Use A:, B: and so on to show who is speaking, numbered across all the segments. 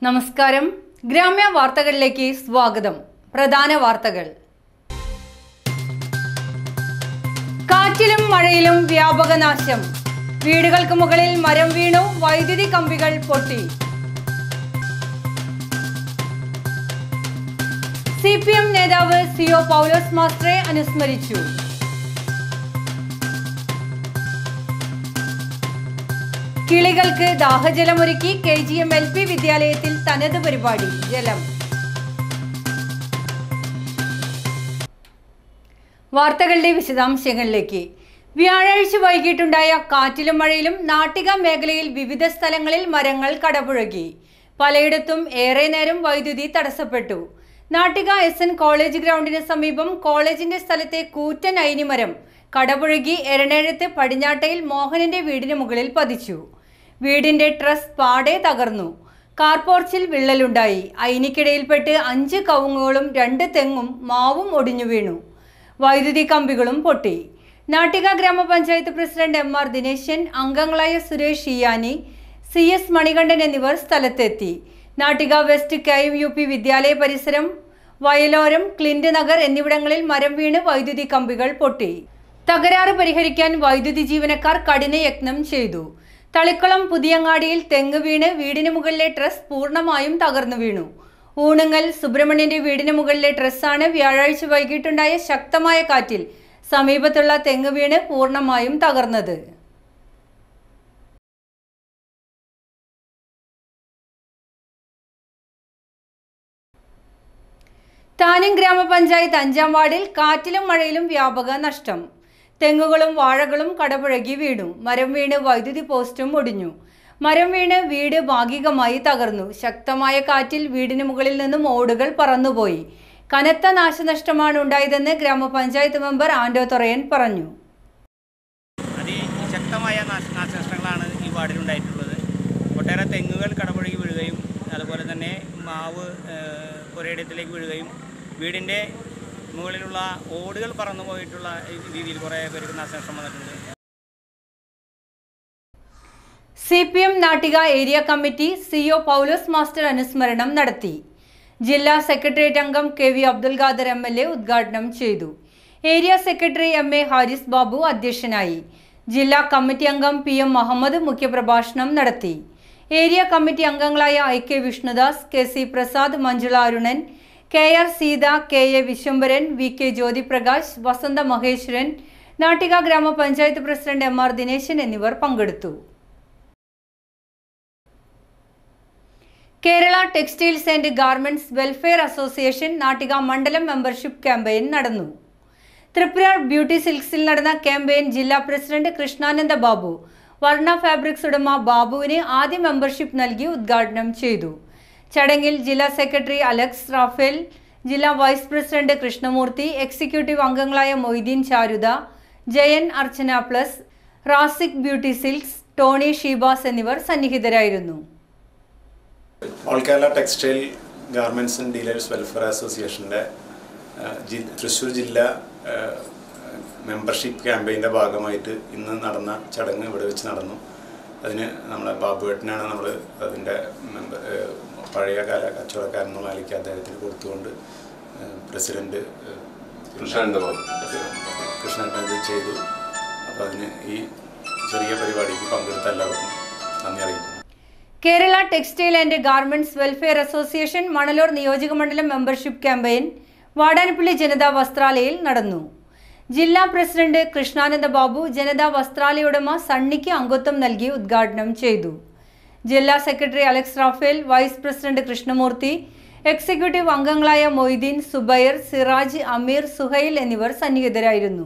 A: നമസ്കാരം ഗ്രാമ്യ വാർത്തകളിലേക്ക് സ്വാഗതം പ്രധാന വാർത്തകൾ കാറ്റിലും മഴയിലും വ്യാപക നാശം വീടുകൾക്ക് മുകളിൽ മരം വീണു വൈദ്യുതി കമ്പികൾ പൊട്ടി സി പി എം നേതാവ് സിഒ പൗലോസ് മാസ്റ്ററെ അനുസ്മരിച്ചു കിളികൾക്ക് ദാഹജലമൊരുക്കി K G M L P വിദ്യാലയത്തിൽ തനത് പരിപാടി ജലം വാർത്തകളുടെ വിശദാംശങ്ങളിലേക്ക് വ്യാഴാഴ്ച വൈകിട്ടുണ്ടായ കാറ്റിലും മഴയിലും നാട്ടിക മേഖലയിൽ വിവിധ സ്ഥലങ്ങളിൽ മരങ്ങൾ കടപുഴകി പലയിടത്തും ഏറെ നേരം വൈദ്യുതി തടസ്സപ്പെട്ടു നാട്ടിക എസ് എൻ കോളേജ് ഗ്രൗണ്ടിന് സമീപം കോളേജിന്റെ സ്ഥലത്തെ കൂറ്റൻ ഐനിമരം കടപുഴകി എരണേഴത്ത് പടിഞ്ഞാട്ടയിൽ മോഹനന്റെ വീടിന് മുകളിൽ പതിച്ചു വീടിന്റെ ട്രസ് പാടെ തകർന്നു കാർപോർച്ചിൽ വിള്ളലുണ്ടായി ഐനിക്കിടയിൽപ്പെട്ട് അഞ്ച് കവുങ്ങുകളും രണ്ട് തെങ്ങും മാവും ഒടിഞ്ഞു വീണു വൈദ്യുതി കമ്പികളും പൊട്ടി നാട്ടിക ഗ്രാമപഞ്ചായത്ത് പ്രസിഡന്റ് എം ആർ ദിനേശൻ അംഗങ്ങളായ സുരേഷ് ഇയാനി സി എസ് മണികണ്ഠൻ എന്നിവർ സ്ഥലത്തെത്തി Nattika west K U P വിദ്യാലയ പരിസരം വയലോരം ക്ലിന്റ് നഗർ എന്നിവിടങ്ങളിൽ മരം വീണ് വൈദ്യുതി കമ്പികൾ പൊട്ടി തകരാറ് പരിഹരിക്കാൻ വൈദ്യുതി ജീവനക്കാർ കഠിന യത്നം ചെയ്തു തളിക്കുളം പുതിയങ്ങാടിയിൽ തെങ്ങ് വീണ് വീടിന് മുകളിലെ ട്രസ് പൂർണ്ണമായും തകർന്നു വീണു ഊണുങ്ങൽ സുബ്രഹ്മണ്യന്റെ വീടിന് മുകളിലെ ട്രസ്സാണ് വ്യാഴാഴ്ച വൈകിട്ടുണ്ടായ ശക്തമായ കാറ്റിൽ സമീപത്തുള്ള തെങ്ങ് വീണ് പൂർണ്ണമായും തകർന്നത് താനും ഗ്രാമപഞ്ചായത്ത് അഞ്ചാം വാർഡിൽ കാറ്റിലും മഴയിലും വ്യാപക നഷ്ടം തെങ്ങുകളും വാഴകളും കടപുഴകി വീണു മരം വീണ് വൈദ്യുതി പോസ്റ്റും ഒടിഞ്ഞു മരം വീണ് വീട് ഭാഗികമായി തകർന്നു ശക്തമായ കാറ്റിൽ വീടിന് മുകളിൽ നിന്നും ഓടുകൾ പറന്നുപോയി കനത്ത നാശനഷ്ടമാണ് ഉണ്ടായതെന്ന് ഗ്രാമപഞ്ചായത്ത് മെമ്പർ ആൻഡോ തൊറയൻ പറഞ്ഞു
B: അതിശക്തമായ നാശ- നാശനഷ്ടങ്ങളാണ് ഈ വാർഡിലുണ്ടായിട്ടുള്ളത് ഒട്ടേറെ തെങ്ങുകൾ കടപുഴകി വീഴുകയും അതുപോലെ തന്നെ മാവ് ഏഹ്, പുരയിടത്തിലേക്ക് വീഴുകയും വീടിൻ്റെ മുകളിലുള്ള ഓടുകൾ പറന്നു പോയിട്ടുള്ള രീതിയിൽ കുറേ പേർക്ക് നാശനഷ്ടം വന്നിട്ടുണ്ട്
A: C P M Nattika area committee C O Paulose master അനുസ്മരണം നടത്തി ജില്ലാ സെക്രട്ടേറിയറ്റ് അംഗം K V Abdul Khader M L A ഉദ്ഘാടനം ചെയ്തു area secretary M A Haris Babu അധ്യക്ഷനായി ജില്ലാ കമ്മിറ്റി അംഗം പി എം മുഹമ്മദ് മുഖ്യപ്രഭാഷണം നടത്തി ഏരിയ കമ്മിറ്റി അംഗങ്ങളായ I K Vishnudas K C Prasad Manjula Arunan K R Seetha K A Vishwambharan V K Jyothiprakash Vasantha Maheshwaran Nattika ഗ്രാമപഞ്ചായത്ത് പ്രസിഡന്റ് എം ആർ ദിനേശൻ എന്നിവർ പങ്കെടുത്തു Kerala textiles and garments welfare association Nattika മണ്ഡലം മെമ്പർഷിപ്പ് ക്യാമ്പയിൻ നടന്നു ത്രിപുര ബ്യൂട്ടി സിൽക്സിൽ നടന്ന ക്യാമ്പയിൻ ജില്ലാ പ്രസിഡന്റ് കൃഷ്ണാനന്ദ ബാബു വർണ്ണ ഫാബ്രിക്സ് ഉടമ ബാബുവിന് ആദ്യ മെമ്പർഷിപ്പ് നൽകി ഉദ്ഘാടനം ചെയ്തു ചടങ്ങിൽ ജില്ലാ സെക്രട്ടറി അലക്സ് റാഫേൽ ജില്ലാ വൈസ് പ്രസിഡന്റ് കൃഷ്ണമൂർത്തി എക്സിക്യൂട്ടീവ് അംഗങ്ങളായ Moideen Charuda Jayan Archana plus Rasik beauty silks Tony Sheebas എന്നിവർ സന്നിഹിതരായിരുന്നു
C: all Kerala textile garments and dealers welfare അസോസിയേഷൻ്റെ തൃശ്ശൂർ ജില്ലാ മെമ്പർഷിപ്പ് ക്യാമ്പയിൻ്റെ ഭാഗമായിട്ട് ഇന്ന് നടന്ന ചടങ്ങ് ഇവിടെ വെച്ച് നടന്നു അതിന് നമ്മളെ ബാബുവേട്ടനാണ് നമ്മൾ അതിൻ്റെ മെമ്പർ ഏഹ്, പഴയ കാല കച്ചവടക്കാരൻ എന്നുള്ള നിലയ്ക്ക് അദ്ദേഹത്തിന് കൊടുത്തുകൊണ്ട് ഏഹ്, പ്രസിഡന്റ് ഏഹ്,
D: കൃഷ്ണാനന്ദബാബു.
C: കൃഷ്ണൻ ഇത് ചെയ്തു അപ്പോൾ അതിന് ഈ ചെറിയ പരിപാടിക്ക് പങ്കെടുത്ത എല്ലാവർക്കും നന്ദി അറിയിക്കുന്നു
A: Kerala textile and garments welfare association Manalur നിയോജകമണ്ഡലം മെമ്പർഷിപ്പ് ക്യാമ്പയിൻ വാടാനപ്പള്ളി ജനതാ വസ്ത്രാലയയിൽ നടന്നു ജില്ലാ പ്രസിഡന്റ് കൃഷ്ണാനന്ദ ബാബു ജനതാ വസ്ത്രാലയ ഉടമ സണ്ണിക്ക് അംഗത്വം നൽകി ഉദ്ഘാടനം ചെയ്തു ജില്ലാ secretary Alex Raphael vice president Krishnamoorthy executive അംഗങ്ങളായ മൊയ്തീൻ സുബൈർ സിറാജ് അമീർ സുഹൈൽ എന്നിവർ സന്നിഹിതരായിരുന്നു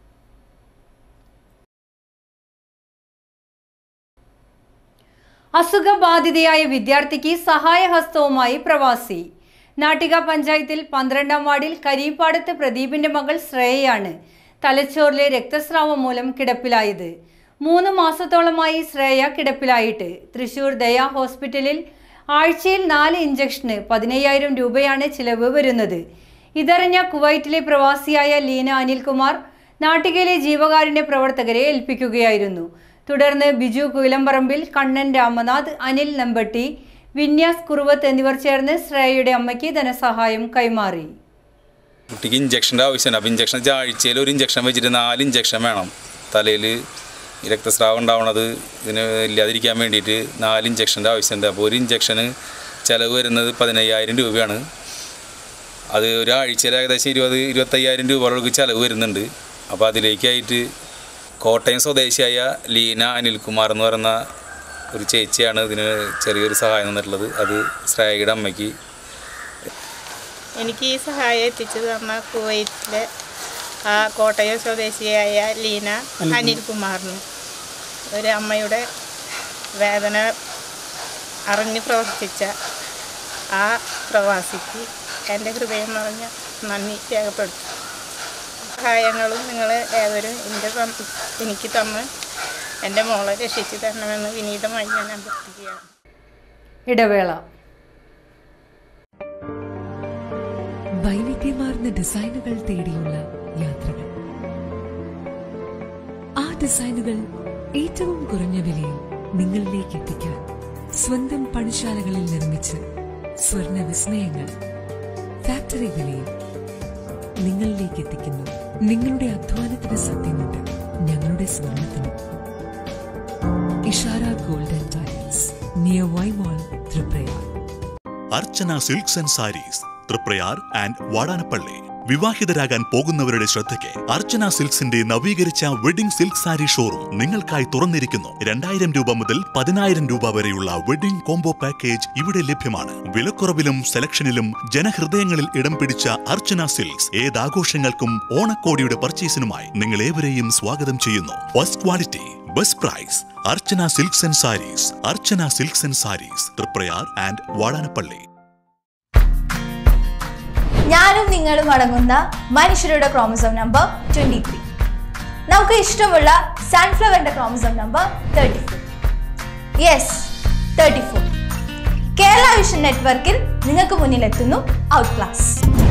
A: അസുഖബാധിതയായ വിദ്യാർത്ഥിക്ക് സഹായഹസ്തവുമായി പ്രവാസി നാട്ടിക പഞ്ചായത്തിൽ പന്ത്രണ്ടാം വാർഡിൽ കരീപ്പാടത്ത് പ്രദീപിന്റെ മകൾ ശ്രേയയാണ് തലച്ചോറിലെ രക്തസ്രാവം മൂലം കിടപ്പിലായത് മൂന്ന് മാസത്തോളമായി ശ്രേയ കിടപ്പിലായിട്ട് തൃശൂർ ദയ ഹോസ്പിറ്റലിൽ ആഴ്ചയിൽ നാല് ഇഞ്ചക്ഷന് പതിനയ്യായിരം രൂപയാണ് ചിലവ് വരുന്നത് ഇതറിഞ്ഞ കുവൈറ്റിലെ പ്രവാസിയായ ലീന അനിൽകുമാർ നാട്ടികയിലെ ജീവകാരുണ്യ പ്രവർത്തകരെ ഏൽപ്പിക്കുകയായിരുന്നു തുടർന്ന് ബിജു കുയിലമ്പറമ്പിൽ കണ്ണൻ രാമനാഥ് അനിൽ നമ്പട്ടി വിന്യാസ് കുറുവത്ത് എന്നിവർ ചേർന്ന് ശ്രേയയുടെ അമ്മയ്ക്ക് ധനസഹായം കൈമാറി
D: കുട്ടിക്ക് ഇഞ്ചക്ഷൻ്റെ ആവശ്യമുണ്ട് അപ്പോൾ ഇഞ്ചക്ഷൻ വെച്ചാൽ ആഴ്ചയിൽ ഒരു ഇഞ്ചക്ഷൻ വെച്ചിട്ട് നാല് ഇഞ്ചക്ഷൻ വേണം തലയിൽ രക്തസ്രാവം ഉണ്ടാവണത് ഇതിന് ഇല്ലാതിരിക്കാൻ വേണ്ടിയിട്ട് നാല് ഇഞ്ചക്ഷൻ്റെ ആവശ്യമുണ്ട് അപ്പോൾ ഒരു ഇഞ്ചക്ഷന് ചിലവ് വരുന്നത് പതിനയ്യായിരം രൂപയാണ് അത് ഒരാഴ്ചയിൽ ഏകദേശം ഇരുപത് ഇരുപത്തയ്യായിരം രൂപയോൾക്ക് ചിലവ് വരുന്നുണ്ട് അപ്പോൾ അതിലേക്കായിട്ട് കോട്ടയം സ്വദേശിയായ ലീന അനിൽകുമാർ എന്ന് പറയുന്ന ഒരു ചേച്ചിയാണ് ഇതിന് ചെറിയൊരു സഹായം തന്നിട്ടുള്ളത് അത് ശ്രേയയുടെ അമ്മയ്ക്ക്
E: എനിക്ക് ഈ സഹായം എത്തിച്ചു തന്ന കുവൈറ്റിലെ ആ കോട്ടയം സ്വദേശിയായ ലീന അനിൽകുമാറിന് ഒരു അമ്മയുടെ വേദന അറിഞ്ഞ് പ്രവർത്തിച്ച ആ പ്രവാസിക്ക് എൻ്റെ ഹൃദയം നിറഞ്ഞ നന്ദി രേഖപ്പെടുത്തും സഹായങ്ങളും നിങ്ങൾ ഏവരും എൻ്റെ തന്ന് എനിക്ക് തന്ന് എൻ്റെ മോളെ രക്ഷിച്ചു തരണമെന്ന് വിനീതമായി ഞാൻ അഭ്യർത്ഥിക്കുകയാണ്
A: ഇടവേള
F: വൈവിധ്യമാർന്ന ഡിസൈനുകൾ തേടിയുള്ള യാത്രകൾ ആ ഡിസൈനുകൾ ഏറ്റവും കുറഞ്ഞ വിലയിൽ നിങ്ങളിലേക്ക് എത്തിക്കാൻ സ്വന്തം പണിശാലകളിൽ നിർമ്മിച്ച് സ്വർണ്ണ വിസ്മയങ്ങൾ ഫാക്ടറി വിലയിൽ നിങ്ങളിലേക്ക് എത്തിക്കുന്നു നിങ്ങളുടെ അധ്വാനത്തിന് സത്യമുണ്ട് ഞങ്ങളുടെ സ്വർണത്തിന് ഇഷാര ഗോൾഡൻ ടൈൽസ് നിയർ വൈമോൾ Triprayar
G: Archana silks and saris Triprayar and Vadanappally വിവാഹിതരാകാൻ പോകുന്നവരുടെ ശ്രദ്ധയ്ക്ക് അർച്ചന സിൽക്സിന്റെ നവീകരിച്ച വെഡിംഗ് സിൽക്ക് സാരി ഷോറൂം നിങ്ങൾക്കായി തുറന്നിരിക്കുന്നു രണ്ടായിരം രൂപ മുതൽ പതിനായിരം രൂപ വരെയുള്ള വെഡിംഗ് കോംബോ പാക്കേജ് ഇവിടെ ലഭ്യമാണ് വിലക്കുറവിലും സെലക്ഷനിലും ജനഹൃദയങ്ങളിൽ ഇടം പിടിച്ച അർച്ചന സിൽക്സ് ഏതാഘോഷങ്ങൾക്കും ഓണക്കോടിയുടെ പർച്ചേസിനുമായി നിങ്ങൾ ഏവരെയും സ്വാഗതം ചെയ്യുന്നു first quality best price Archana silks and saris Archana silks and saris Triprayar and Vadanappally
H: ഞാനും നിങ്ങളും അടങ്ങുന്ന മനുഷ്യരുടെ ക്രോമസോം നമ്പർ ട്വന്റി ത്രീ നമുക്ക് ഇഷ്ടമുള്ള സൺഫ്ലവറിന്റെ chromosome number thirty four yes thirty four Kerala vision നെറ്റ്വർക്കിൽ നിങ്ങൾക്ക് മുന്നിലെത്തുന്നു out class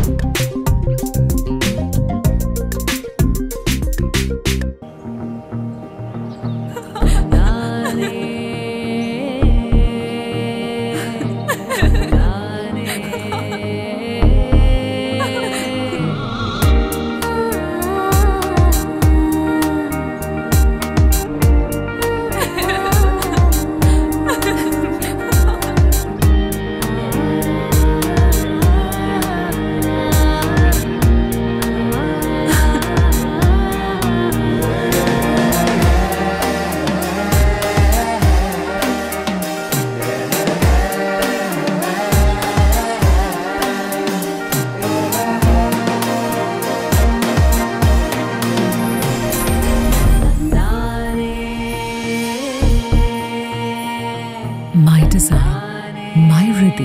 F: My design, my Riddhi.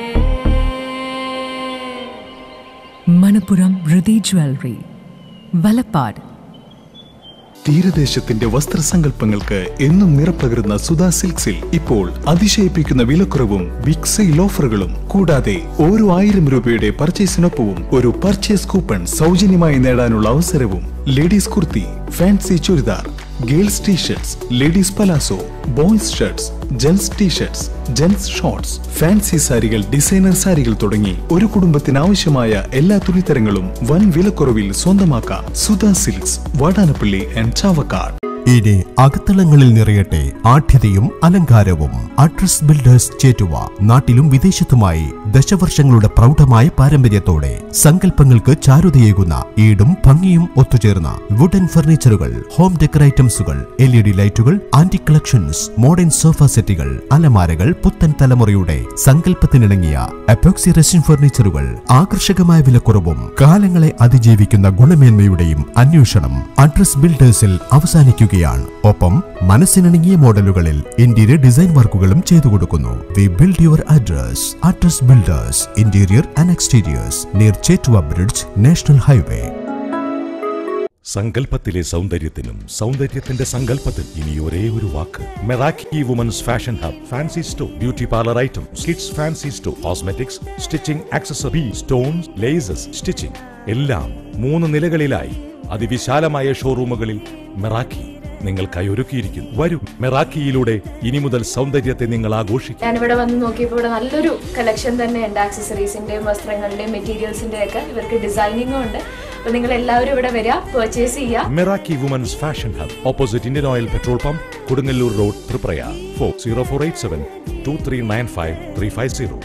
F: Manappuram Hridhi jewellery Valappad
I: തീരദേശത്തിന്റെ വസ്ത്രസങ്കല്പങ്ങൾക്ക് എന്നും നിറപ്പകരുന്ന സുധാ സിൽക്സിൽ ഇപ്പോൾ അതിശയിപ്പിക്കുന്ന വിലക്കുറവും ബിഗ് സെയിൽ ഓഫറുകളും കൂടാതെ ഓരോ ആയിരം രൂപയുടെ പർച്ചേസിനൊപ്പവും ഒരു പർച്ചേസ് കൂപ്പൺ സൗജന്യമായി നേടാനുള്ള അവസരവും ladies kurti fancy churidar girls t shirts ladies palazzo boys shirts gents t shirts gents shorts fancy സാരികൾ ഡിസൈനർ സാരികൾ തുടങ്ങി ഒരു കുടുംബത്തിന് ആവശ്യമായ എല്ലാ തുണിത്തരങ്ങളും വൻ വിലക്കുറവിൽ സ്വന്തമാക്കാം സുധാ സിൽക്സ് വാടാനപ്പള്ളി ആൻഡ് ചാവക്കാട്
J: ഇനി അകത്തളങ്ങളിൽ നിറയട്ടെ ആഠ്യതയും അലങ്കാരവും അഡ്രസ് ബിൽഡേഴ്സ് ചേറ്റുവ നാട്ടിലും വിദേശത്തുമായി ദശവർഷങ്ങളുടെ പ്രൗഢമായ പാരമ്പര്യത്തോടെ സങ്കല്പങ്ങൾക്ക് ചാരുതയേകുന്ന ഈടും ഭംഗിയും ഒത്തുചേർന്ന വുഡൻ ഫർണിച്ചറുകൾ ഹോം ഡെക്കർ ഐറ്റംസുകൾ എൽ ഇ ഡി ലൈറ്റുകൾ ആന്റി കളക്ഷൻസ് മോഡേൺ സോഫ സെറ്റുകൾ അലമാരകൾ പുത്തൻ തലമുറയുടെ സങ്കല്പത്തിനിണങ്ങിയ അപ്പോക്സി റെസിൻ ഫർണിച്ചറുകൾ ആകർഷകമായ വിലക്കുറവും കാലങ്ങളെ അതിജീവിക്കുന്ന ഗുണമേന്മയുടെയും അന്വേഷണം അഡ്രസ് ബിൽഡേഴ്സിൽ അവസാനിക്കുകയാണ് ഒപ്പം മനസ്സിനിണങ്ങിയ മോഡലുകളിൽ ഇന്റീരിയർ ഡിസൈൻ വർക്കുകളും ചെയ്തു കൊടുക്കുന്നു we build your address address builders interior and exteriors near Chettuva bridge national highway
K: സങ്കല്പത്തിലെ സൗന്ദര്യത്തിനും സൗന്ദര്യത്തിന്റെ സങ്കല്പത്തിൽ ഇനി ഒരേ ഒരു വാക്ക് Meraki women's fashion hub fancy store beauty parlour item kids fancy store cosmetics stitching accessory stones laces stitching എല്ലാം മൂന്ന് നിലകളിലായി അതിവിശാലമായ ഷോറൂമുകളിൽ മെറാക്കി നിങ്ങൾക്കായി ഒരുക്കിയിരിക്കുന്നു വരൂ മെറാക്കിയിലൂടെ ഇനി മുതൽ സൗന്ദര്യത്തെ നിങ്ങൾ ആഘോഷിക്കും
L: ഞാനിവിടെ വന്ന് നോക്കിയപ്പോൾ ഇവിടെ നല്ലൊരു കളക്ഷൻ തന്നെയുണ്ട് ആക്സസറീസിന്റെയും വസ്ത്രങ്ങളുടെയും മെറ്റീരിയൽസിന്റെയും ഒക്കെ ഇവർക്ക് ഡിസൈനിങ്ങും ഉണ്ട് അപ്പോൾ നിങ്ങൾ എല്ലാവരും ഇവിടെ വരിക പർച്ചേസ് ചെയ്യുക
K: Meraki women's fashion hub opposite Indian Oil petrol pump Kodungallur road Triprayar four zero four eight seven two three nine five three five zero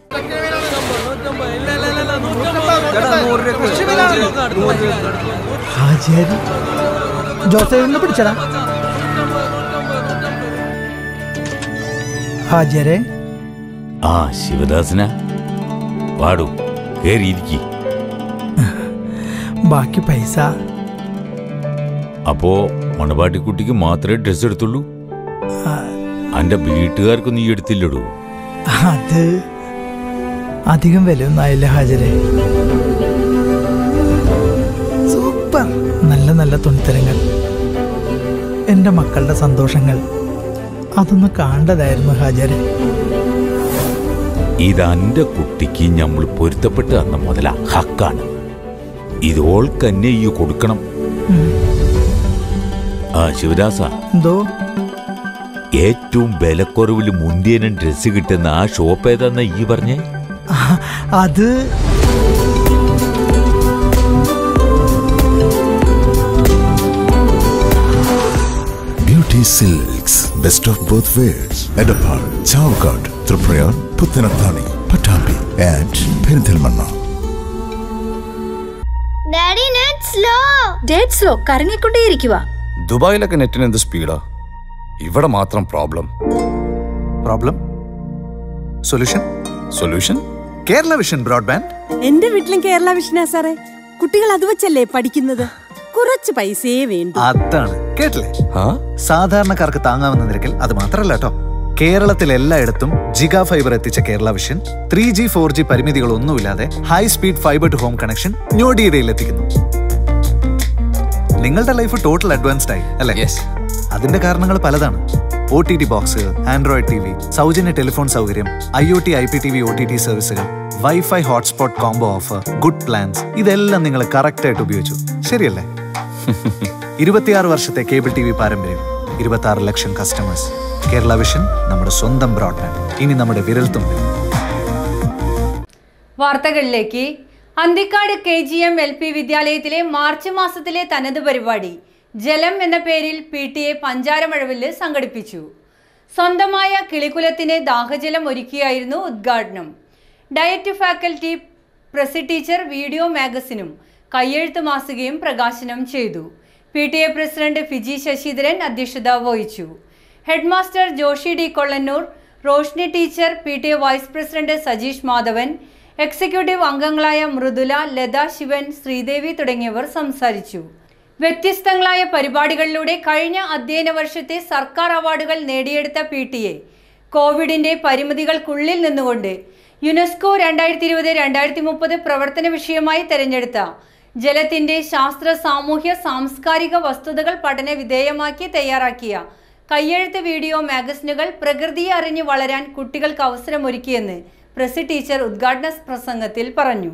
M: ഹാജിയാരി ജോസഫ് പിടിച്ചടാ ഹാജിയാരെ
N: ആ ശിവദാസന പാടൂ കേറിയിരിക്കി
M: ബാക്കി പൈസ
N: അപ്പോ മണവാട്ടിക്കുട്ടിക്ക് മാത്രമേ ഡ്രസ് എടുത്തുള്ളൂ
M: ആ,
N: അന്റെ വീട്ടുകാർക്ക് നീ എടുത്തില്ലടൂ
M: അത് അധികം വിലയൊന്നും ആയില്ല ഹാജരെ സൂപ്പർ നല്ല നല്ല തുണിത്തരങ്ങൾ എൻ്റെ മക്കളുടെ സന്തോഷങ്ങൾ അതൊന്ന് കാണേണ്ടതായിരുന്നു ഹാജരെ
N: ഇത് അന്റെ കുട്ടിക്ക് നമ്മൾ പൊരുത്തപ്പെട്ട് തന്ന മുതല ഹക്കാണ് ഇത് ഓൾക്കന്നെ ഈ കൊടുക്കണം
M: ഉം.
N: ആ ശിവദാസ
M: എന്തോ
N: ഏറ്റവും വിലക്കുറവിൽ മുന്തിയനും ഡ്രസ്സ് കിട്ടുന്ന ആ ഷോപ്പ് ഏതാന്നാ ഈ പറഞ്ഞേ
M: ആ, അത്
O: Beauty Silks, best of both worlds. Edapar, Chavakad, Tripura, Puttanathani, Patambi, and Perinthilmanna.
P: Daddy net slow
Q: data slow കറങ്ങിക്കൊണ്ടേയിരിക്കുക
R: ദുബായിലൊക്കെ നെറ്റിന് എന്ത് സ്പീഡാ ഇവിടെ മാത്രം problem
S: problem solution
R: solution
S: Kerala vision broadband
T: എന്റെ വീട്ടിലും കേരള വിഷനാ സാറേ കുട്ടികൾ അത് വെച്ചല്ലേ പഠിക്കുന്നത് കുറച്ച് പൈസയെ വേണ്ടു
S: അതാണ് കേട്ടില്ലേ സാധാരണക്കാർക്ക് താങ്ങാവുന്ന നിരക്കിൽ അത് മാത്രമല്ല കേട്ടോ കേരളത്തിൽ എല്ലായിടത്തും ജിഗാ ഫൈബർ എത്തിച്ച Kerala vision three G four G പരിമിതികളൊന്നുമില്ലാതെ high speed fibre to home connection ഞൊടിയിടയിൽ എത്തിക്കുന്നു നിങ്ങളുടെ ലൈഫ് ടോട്ടൽ അഡ്വാൻസ്ഡ് ആയി അല്ലേ അതിന്റെ കാരണങ്ങൾ പലതാണ് O T T box android T V സൗജന്യ ടെലിഫോൺ സൗകര്യം I O T I P T V O T T സർവീസുകൾ wifi hotspot combo offer good plans ഇതെല്ലാം നിങ്ങൾ കറക്റ്റ് ആയിട്ട് ഉപയോഗിച്ചു ശരിയല്ലേ ഇരുപത്തിയാറ് വർഷത്തെ കേബിൾ ടി വി പാരമ്പര്യം ഇരുപത്തി ആറ് ലക്ഷം കസ്റ്റമേഴ്സ് കേരള വിഷൻ നമ്മുടെ സ്വന്തം ബ്രോഡ്ബാൻഡ് ഇനി നമ്മുടെ വിരൽത്തുമ്പിൽ
A: വാർത്തകളിലേക്ക് Anthikad K G M L P വിദ്യാലയത്തിലെ മാർച്ച് മാസത്തിലെ തനത് പരിപാടി ജലം എന്ന പേരിൽ പി ടി എ പഞ്ചാരമഴവില് സംഘടിപ്പിച്ചു സ്വന്തമായ കിളിക്കുലത്തിന് ദാഹജലം ഒരുക്കിയായിരുന്നു ഉദ്ഘാടനം ഡയറ്റ് ഫാക്കൽറ്റി പ്രസി ടീച്ചർ വീഡിയോ മാഗസിനും കയ്യെഴുത്ത് മാസികയും പ്രകാശനം ചെയ്തു പി ടി എ പ്രസിഡന്റ് ഫിജി ശശിധരൻ അധ്യക്ഷത വഹിച്ചു headmaster Joshy D Kollannur Roshni teacher P T A vice president Sajeesh Madhavan executive അംഗങ്ങളായ മൃദുല ലത ശിവൻ ശ്രീദേവി തുടങ്ങിയവർ സംസാരിച്ചു വ്യത്യസ്തങ്ങളായ പരിപാടികളിലൂടെ കഴിഞ്ഞ അധ്യയന വർഷത്തെ സർക്കാർ അവാർഡുകൾ നേടിയെടുത്ത പി ടി എ കോവിഡിന്റെ പരിമിതികൾക്കുള്ളിൽ നിന്നുകൊണ്ട് യുനെസ്കോ രണ്ടായിരത്തി ഇരുപത് രണ്ടായിരത്തി മുപ്പത് പ്രവർത്തന വിഷയമായി തെരഞ്ഞെടുത്ത ജലത്തിന്റെ ശാസ്ത്ര സാമൂഹ്യ സാംസ്കാരിക വസ്തുതകൾ പഠന വിധേയമാക്കി തയ്യാറാക്കിയ കയ്യെഴുത്ത് വീഡിയോ മാഗസിനുകൾ പ്രകൃതിയെ അറിഞ്ഞു വളരാൻ കുട്ടികൾക്ക് അവസരമൊരുക്കിയെന്ന് പ്രസി ടീച്ചർ ഉദ്ഘാടന പ്രസംഗത്തിൽ പറഞ്ഞു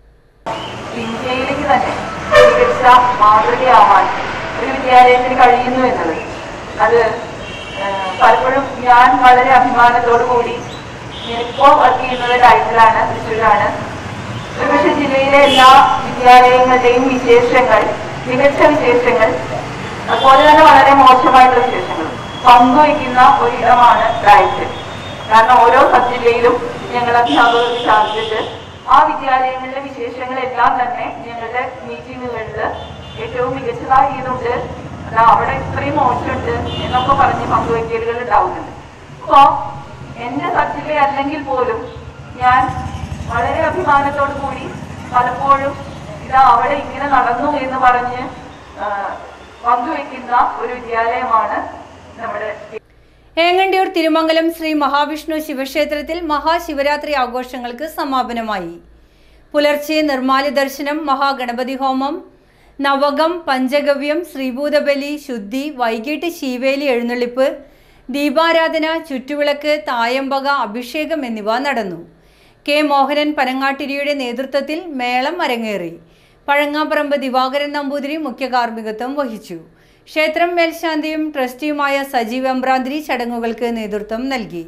U: ഇന്ത്യയിലേക്ക് തന്നെ മികച്ച മാതൃകയാവാൻ ഒരു വിദ്യാലയത്തിന് കഴിയുന്നു എന്നത് അത് ഏഹ്, പലപ്പോഴും ഞാൻ വളരെ അഭിമാനത്തോടു കൂടി ഞാനിപ്പോൾ വർക്ക് ചെയ്യുന്നത് ഡയറ്റിലാണ് തൃശ്ശൂരാണ് ഒരുപക്ഷെ ജില്ലയിലെ എല്ലാ വിദ്യാലയങ്ങളുടെയും വിശേഷങ്ങൾ മികച്ച വിശേഷങ്ങൾ അതുപോലെ തന്നെ വളരെ മോശമായിട്ടുള്ള വിശേഷങ്ങൾ പങ്കുവയ്ക്കുന്ന ഒരിടമാണ് ഡയറ്റ് കാരണം ഓരോ സബ് ജില്ലയിലും ഞങ്ങൾ അധ്യാപകർക്ക് ചാർജിട്ട് ആ വിദ്യാലയങ്ങളിലെ വിശേഷങ്ങളെല്ലാം തന്നെ ഞങ്ങളുടെ മീറ്റിങ്ങുകളിൽ ഏറ്റവും മികച്ചതായി ചെയ്യുന്നുണ്ട് അല്ല അവിടെ ഇത്രയും മോശമുണ്ട് എന്നൊക്കെ പറഞ്ഞ് പങ്കുവയ്ക്കലുകൾ ഉണ്ടാവുന്നുണ്ട് അപ്പോ എന്റെ സബ് ജില്ല അല്ലെങ്കിൽ പോലും ഞാൻ വളരെ അഭിമാനത്തോടു കൂടി പലപ്പോഴും ഇതാ അവിടെ ഇങ്ങനെ നടന്നു എന്ന് പറഞ്ഞ് ആ, പങ്കുവെക്കുന്ന ഒരു വിദ്യാലയമാണ് നമ്മുടെ
A: ഏങ്ങണ്ടിയൂർ തിരുമംഗലം ശ്രീ മഹാവിഷ്ണു ശിവക്ഷേത്രത്തിൽ മഹാശിവരാത്രി ആഘോഷങ്ങൾക്ക് സമാപനമായി പുലർച്ചെ നിർമാല്യ ദർശനം മഹാഗണപതി ഹോമം നവകം പഞ്ചഗവ്യം ശ്രീഭൂതബലി ശുദ്ധി വൈകിട്ട് ശീവേലി എഴുന്നള്ളിപ്പ് ദീപാരാധന ചുറ്റുവിളക്ക് തായമ്പക അഭിഷേകം എന്നിവ നടന്നു കെ മോഹനൻ പനങ്ങാട്ടിരിയുടെ നേതൃത്വത്തിൽ മേളം അരങ്ങേറി പഴങ്ങാപ്പറമ്പ് ദിവാകരൻ നമ്പൂതിരി മുഖ്യ കാർമ്മികത്വം വഹിച്ചു ക്ഷേത്രം മേൽശാന്തിയും ട്രസ്റ്റിയുമായ സജീവ് അമ്പ്രാന്തിരി ചടങ്ങുകൾക്ക് നേതൃത്വം നൽകി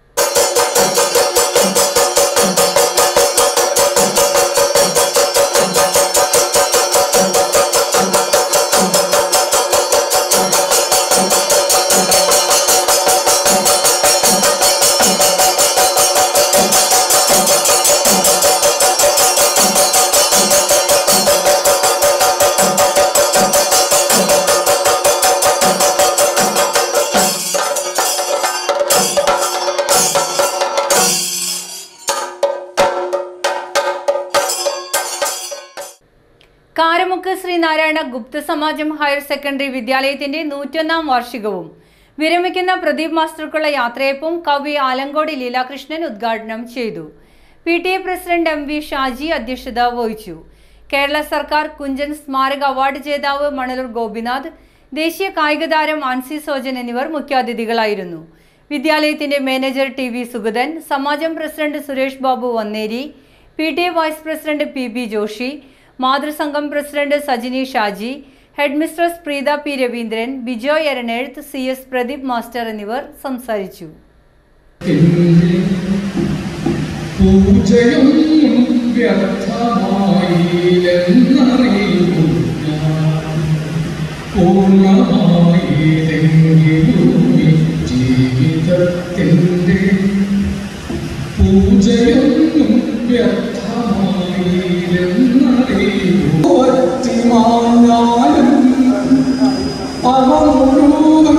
A: കാരമുക്ക് ശ്രീനാരായണ ഗുപ്ത സമാജം ഹയർ സെക്കൻഡറി വിദ്യാലയത്തിന്റെ നൂറ്റൊന്നാം വാർഷികവും വിരമിക്കുന്ന പ്രദീപ് മാസ്റ്റർക്കുള്ള യാത്രയപ്പും കവി ആലങ്കോട് ലീലാകൃഷ്ണൻ ഉദ്ഘാടനം ചെയ്തു P T A president M V Shaji അധ്യക്ഷത വഹിച്ചു കേരള സർക്കാർ കുഞ്ചൻ സ്മാരക അവാർഡ് ജേതാവ് മണലൂർ ഗോപിനാഥ് ദേശീയ കായിക താരം ആൻസി സോജൻ എന്നിവർ മുഖ്യാതിഥികളായിരുന്നു വിദ്യാലയത്തിന്റെ manager T V Sugathan Samajam president Suresh Babu Vanneri P T A vice president P B Joshy മാതൃസംഘം president Sajini Shaji head mistress Preetha P Raveendran Bijoy എരനെഴുത്ത് സി എസ് പ്രദീപ് മാസ്റ്റർ എന്നിവർ സംസാരിച്ചു
P: പൂജയും വ്യർത്ഥമായില്ലെന്നറിയുന്നു ഞാൻ. പൂർണ്ണമായില്ലെങ്കിലും ഈ ജീവിതത്തിൻ്റെ പൂജയൊന്നും വ്യർത്ഥമായില്ലെന്നറിയുന്നു ഒറ്റിമാഞ്ഞാലും അവ മുഴുവൻ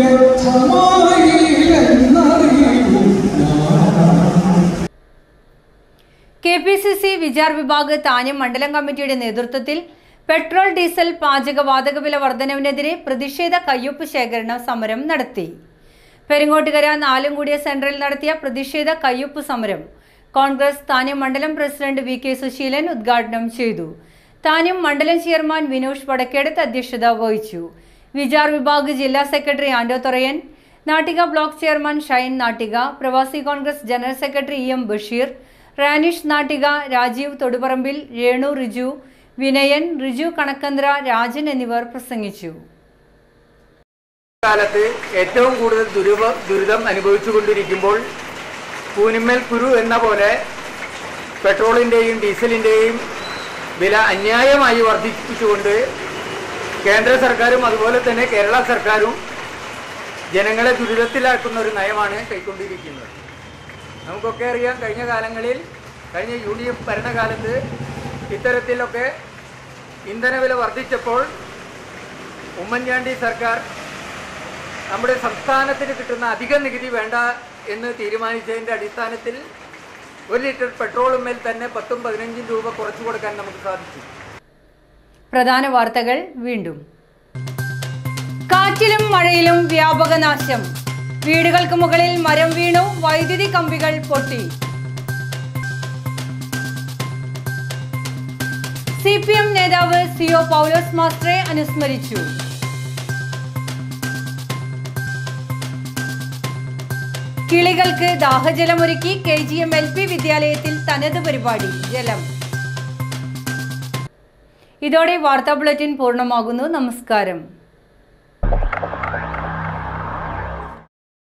P: വ്യർത്ഥമായില്ലെന്നറിയുന്നു ഞാൻ
A: K P C C Vichar Vibhag Thanyam മണ്ഡലം കമ്മിറ്റിയുടെ നേതൃത്വത്തിൽ പെട്രോൾ ഡീസൽ പാചകവാതക വില വർധനവിനെതിരെ പ്രതിഷേധ കയ്യൊപ്പ് ശേഖരണ സമരം നടത്തി പെരിങ്ങോട്ടുകര നാലുംകൂടിയ സെന്ററിൽ നടത്തിയ പ്രതിഷേധ കയ്യൊപ്പ് സമരം കോൺഗ്രസ് താന്യം മണ്ഡലം പ്രസിഡന്റ് വി കെ സുശീലൻ ഉദ്ഘാടനം ചെയ്തു താന്യം മണ്ഡലം ചെയർമാൻ വിനോഷ് വടക്കേടത്ത് അധ്യക്ഷത വഹിച്ചു വിചാർ വിഭാഗ് ജില്ലാ സെക്രട്ടറി ആൻഡോ തൊറയൻ Nattika block chairman Shine Nattika Pravasi Congress general secretary E M Basheer Ranish Nattika Rajeev Thoduparambil Renu Riju Vinayan Riju കണക്കന്ദ്ര രാജൻ എന്നിവർ പ്രസംഗിച്ചു
V: കാലത്ത് ഏറ്റവും കൂടുതൽ ദുരിത ദുരിതം അനുഭവിച്ചുകൊണ്ടിരിക്കുമ്പോൾ കൂനിമ്മൽ കുരു എന്ന പോലെ പെട്രോളിൻ്റെയും ഡീസലിൻ്റെയും വില അന്യായമായി വർദ്ധിപ്പിച്ചുകൊണ്ട് കേന്ദ്ര സർക്കാരും അതുപോലെ തന്നെ കേരള സർക്കാരും ജനങ്ങളെ ദുരിതത്തിലാക്കുന്ന ഒരു നയമാണ് കൈക്കൊണ്ടിരിക്കുന്നത് നമുക്കൊക്കെ അറിയാം കഴിഞ്ഞ കാലങ്ങളിൽ കഴിഞ്ഞ യു ഡി എഫ് ഭരണകാലത്ത് ഇത്തരത്തിലൊക്കെ ഇന്ധനവില വർദ്ധിച്ചപ്പോൾ ഉമ്മൻചാണ്ടി സർക്കാർ നമ്മുടെ സംസ്ഥാനത്തിന് കിട്ടുന്ന അധിക നികുതി വേണ്ട എന്ന് തീരുമാനിച്ചതിൻ്റെ അടിസ്ഥാനത്തിൽ ഒരു ലിറ്റർ പെട്രോളുമേൽ തന്നെ പത്തും പതിനഞ്ചും രൂപ കുറച്ചു കൊടുക്കാൻ നമുക്ക് സാധിച്ചു
A: പ്രധാന വാർത്തകൾ വീണ്ടും കാറ്റിലും മഴയിലും വ്യാപക നാശം വീടുകൾക്ക് മുകളിൽ മരം വീണു വൈദ്യുതി കമ്പികൾ പൊട്ടി സി പി എം നേതാവ് സിഒ പൗലോസ് മാസ്റ്ററെ അനുസ്മരിച്ചു കിളികൾക്ക് ദാഹജലമൊരുക്കി K G M L P വിദ്യാലയത്തിൽ തനത് പരിപാടി ജലം ഇതോടെ വാർത്താ ബുള്ളറ്റിൻ പൂർണ്ണമാകുന്നു നമസ്കാരം